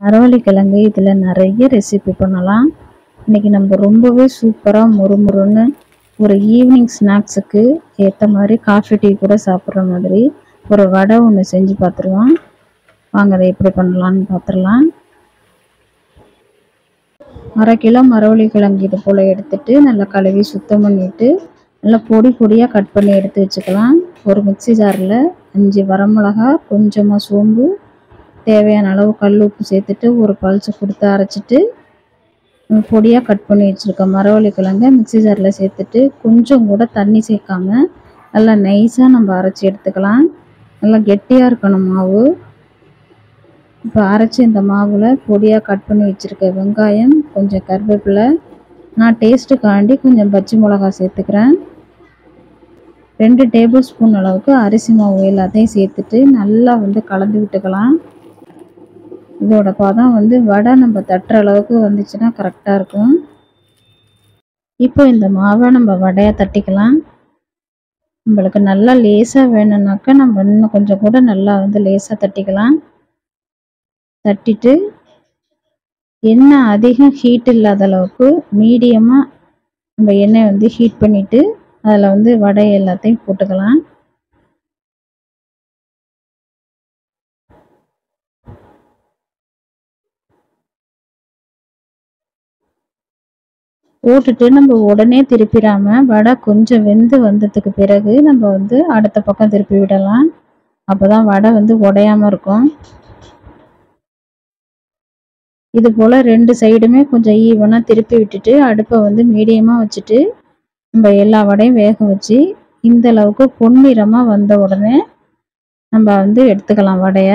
மரவள்ளிக்கிழங்கு இதில் நிறைய ரெசிபி பண்ணலாம் இன்றைக்கி நம்ம ரொம்பவே சூப்பராக முறுமுறுன்னு ஒரு ஈவினிங் ஸ்நாக்ஸுக்கு ஏற்ற மாதிரி காஃபி டீ கூட சாப்பிட்ற மாதிரி ஒரு வடை ஒன்று செஞ்சு பார்த்துருவோம் வாங்க அதை எப்படி பண்ணலான்னு பார்த்துடலாம் அரை கிலோ மரவள்ளி கிழங்கு இது போல் எடுத்துட்டு நல்லா கழுவி சுத்தம் பண்ணிவிட்டு நல்லா பொடி பொடியாக கட் பண்ணி எடுத்து வச்சுக்கலாம் ஒரு மிக்ஸி ஜாரில் அஞ்சு வரமிளகா கொஞ்சமாக சோம்பு தேவையான அளவு கல் உப்பு சேர்த்துட்டு ஒரு பல்சு கொடுத்து அரைச்சிட்டு பொடியாக கட் பண்ணி வச்சுருக்க மரவள்ளி கிழங்க மிக்ஸி ஜாரில் சேர்த்துட்டு கொஞ்சம் கூட தண்ணி சேர்க்காம நல்லா நைஸாக நம்ம அரைச்சி எடுத்துக்கலாம் நல்லா கெட்டியாக இருக்கணும் மாவு இப்போ அரைச்சி இந்த மாவில் பொடியாக கட் பண்ணி வச்சுருக்க வெங்காயம் கொஞ்சம் கருவேப்பிலை நான் டேஸ்ட்டுக்காண்டி கொஞ்சம் பச்சை மிளகா சேர்த்துக்கிறேன் ரெண்டு டேபிள் ஸ்பூன் அளவுக்கு அரிசி மாவு எல்லாத்தையும் சேர்த்துட்டு நல்லா வந்து கலந்து விட்டுக்கலாம் இதோட பதம் வந்து வடை நம்ம தட்டுற அளவுக்கு வந்துச்சுன்னா கரெக்டாக இருக்கும் இப்போ இந்த மாவை நம்ம வடையாக தட்டிக்கலாம் நம்மளுக்கு நல்லா லேசாக வேணும்னாக்கா நம்ம இன்னும் கொஞ்சம் கூட நல்லா வந்து லேசாக தட்டிக்கலாம் தட்டிட்டு எண்ணெய் அதிகம் ஹீட் இல்லாத அளவுக்கு மீடியமாக நம்ம எண்ணெய் வந்து ஹீட் பண்ணிவிட்டு அதில் வந்து வடை எல்லாத்தையும் போட்டுக்கலாம் போட்டுட்டு நம்ம உடனே திருப்பிடாம வடை கொஞ்சம் வெந்து வந்ததுக்கு பிறகு நம்ம வந்து அடுத்த பக்கம் திருப்பி விடலாம் அப்போ தான் வடை வந்து உடையாமல் இருக்கும் இது போல் ரெண்டு சைடுமே கொஞ்சம் ஈவனாக திருப்பி விட்டுட்டு அடுப்பை வந்து மீடியமாக வச்சுட்டு நம்ம எல்லா வடையும் வேக வச்சு இந்த அளவுக்கு பொன்னிறமாக வந்த உடனே நம்ம வந்து எடுத்துக்கலாம் வடையை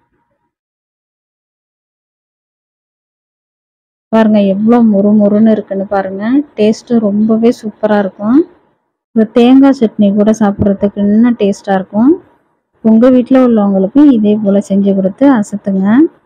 பாருங்க எவ்வளோ முறு முறுன்னு இருக்குன்னு பாருங்க டேஸ்ட்டு ரொம்பவே சூப்பராக இருக்கும் இந்த தேங்காய் சட்னி கூட சாப்பிட்றதுக்கு இன்னும் டேஸ்ட்டாக இருக்கும் உங்கள் வீட்டில் உள்ளவங்களுக்கு இதே போல் செஞ்சு கொடுத்து அசத்துங்க